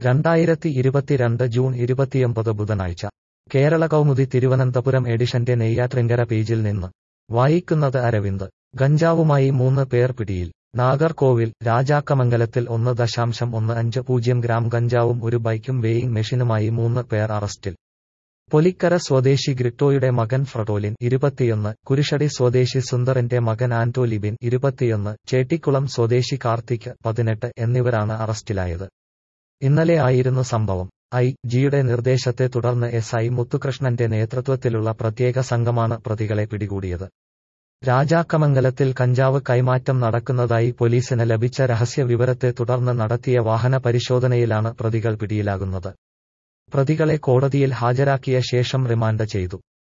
രണ്ടായിരത്തി ഇരുപത്തിരണ്ട് ജൂൺ ഇരുപത്തിയൊമ്പത് ബുധനാഴ്ച കേരള കൗമുദി തിരുവനന്തപുരം എഡിഷന്റെ നെയ്യാറ്റിൻകര പേജിൽ നിന്ന് വായിക്കുന്നത് അരവിന്ദ് ഗഞ്ചാവുമായി മൂന്ന് പേർ പിടിയിൽ നാഗർകോവിൽ രാജാക്കമംഗലത്തിൽ ഒന്ന് ദശാംശം ഒന്ന് അഞ്ച് പൂജ്യം ഗ്രാം ഗഞ്ചാവും ഒരു ബൈക്കും വേയിങ് മെഷീനുമായി മൂന്ന് പേർ അറസ്റ്റിൽ പൊലിക്കര സ്വദേശി ഗ്രിട്ടോയുടെ മകൻ ഫ്രഡോലിൻ ഇരുപത്തിയൊന്ന് കുരിശടി സ്വദേശി സുന്ദറിന്റെ മകൻ ആന്റോലിബിൻ ഇരുപത്തിയൊന്ന് ചേട്ടിക്കുളം സ്വദേശി കാർത്തിക് പതിനെട്ട് എന്നിവരാണ് അറസ്റ്റിലായത് ഇന്നലെ ആയിരുന്നു സംഭവം ഐ ജിയുടെ നിർദ്ദേശത്തെ തുടർന്ന് എസ് ഐ മുത്തുകൃഷ്ണന്റെ നേതൃത്വത്തിലുള്ള പ്രത്യേക സംഘമാണ് പ്രതികളെ പിടികൂടിയത് രാജാക്കമംഗലത്തിൽ കഞ്ചാവ് കൈമാറ്റം നടക്കുന്നതായി പോലീസിന് ലഭിച്ച രഹസ്യ വിവരത്തെ തുടർന്ന് നടത്തിയ വാഹന പരിശോധനയിലാണ് പ്രതികൾ പിടിയിലാകുന്നത് പ്രതികളെ കോടതിയിൽ ഹാജരാക്കിയ ശേഷം റിമാൻഡ് ചെയ്തു